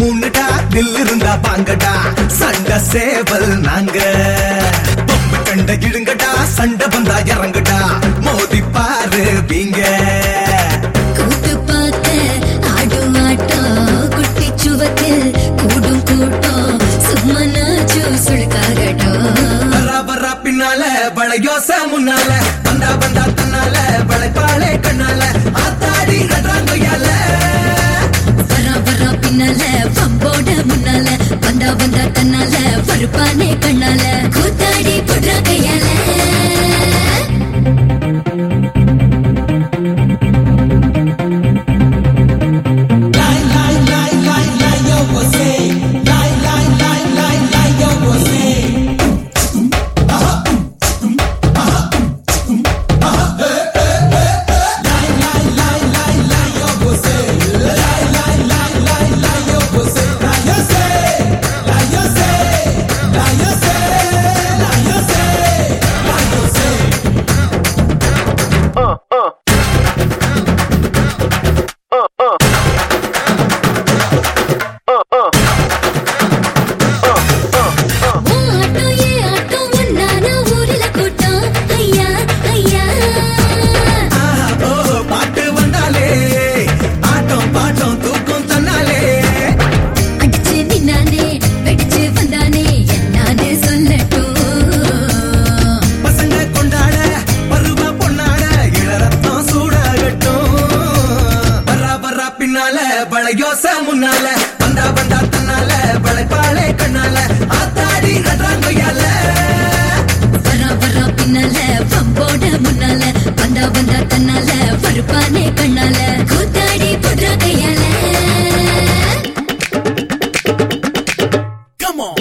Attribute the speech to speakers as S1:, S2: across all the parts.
S1: மூணுடா தில் இருந்தா பாங்கடா சண்டை சேவல் நாங்க பொம்பு கண்ட இடுங்கடா சண்டை வந்தா இறங்குடா மோதி பாரு வீங்க
S2: கூத்து பார்த்த ஆடும் ஆட்டம் குட்டி சுவத்தில் கூடும் கூட்டம் சும்மனாச்சு சுழுக்காகட்டும்
S1: வரா வரா பின்னால வளையோச முன்னால வந்தா வந்தா தன்னால வளைப்பாளே கண்ணால ஆத்தாடி நடுறாங்கொய்யால
S2: வரா வரா பின்னால பம்போட முன்னால வந்தா வந்தா தன்னால பருப்பானே கண்ணால கூத்தாடி புடுற கையால ஓ ஆட்டோ ஏ ஆட்டோ ஒன்னான ஊர்ல கூட்டம் ஐயா ஐயா
S1: ஆஹா, ஓ, பாட்டு வந்தாலே ஆட்டம் பாட்டம் தூக்கம் தன்னாலே
S2: அடிச்சு நின்னானே வெடிச்சு வந்தானே என்னான்னு சொல்லட்டும்
S1: பசங்க கொண்டாட பருவ பொன்னாட இளரத்தம் சூடாகட்டும் வரா வரா பின்னால வளையோச முன்னால வந்தா வந்தா தன்னால வளைப்பாளே கண்ணால ஆத்தாடி நடுறாங்கொய்யால
S2: வரா வரா பின்னால பம்போட முன்னால வந்தா வந்தா தன்னால பருப்பானே கண்ணால கூத்தாடி புடுற கையால
S1: Come on.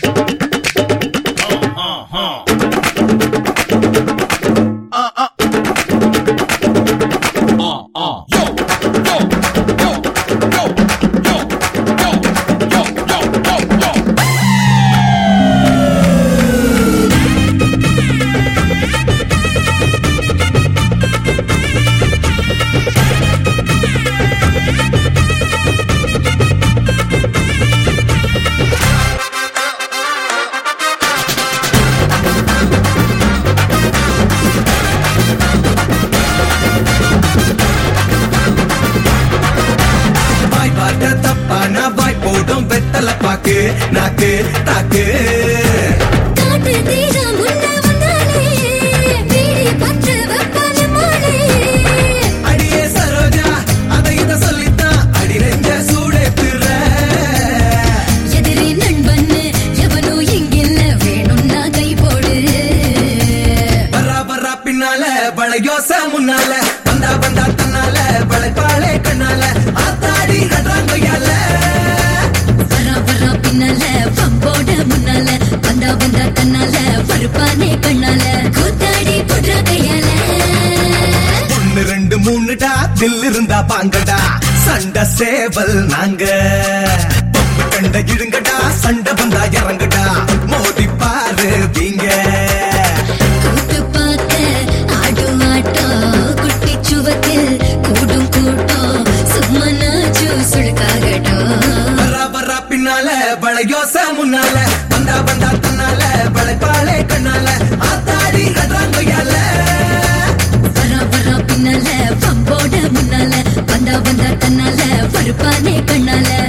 S1: வாய் பார்த்த தப்பான வாய் போடும் வெத்தல பாக்கு நாக்கு தாக்கு
S2: காட்டு தீர முன்ன வந்தாலே வீடி பற்ற வெப்பான மாலே
S1: அடியே சரோஜா அதை இத சொல்லித்தான் அடி நெஞ்ச சூடேத்துற
S2: எதிரி நண்பன்னு எவனோ இங்கில்ல வேணும்னா கை போடு
S1: வரா வரா பின்னால வளையோச முன்னால வந்தா வந்தா தன்னால வளைப்பாளே கண்ணால ஆத்தாடி நடுறாங்கொய்யால
S2: வரா வரா பின்னால பம்போட முன்னால வந்தா வந்தா தன்னால பருப்பானே கண்ணால கூத்தாடி புடுற கையால
S1: ஒன்னு ரெண்டு மூணுடா தில் இருந்தா பாங்கடா சண்டை சேவல் நாங்க பொம்பு கண்ட இடுங்கடா சண்டை வந்தா இறங்குடா மோதி பாரு வீங்க
S2: கூத்து பார்த்த ஆடும் ஆட்டம் குட்டி சுவத்தில் கூடும் கூட்டம் சும்மனாச்சு சுழுக்காகட்டும்
S1: வரா வரா பின்னால வளையோச முன்னால வந்தா வந்தா தன்னால வளைப்பாளே கண்ணால ஆத்தாடி நடுறாங்கொய்யால
S2: வரா வரா பின்னால பம்போட முன்னால வந்தா வந்தா தன்னால பருப்பானே கண்ணால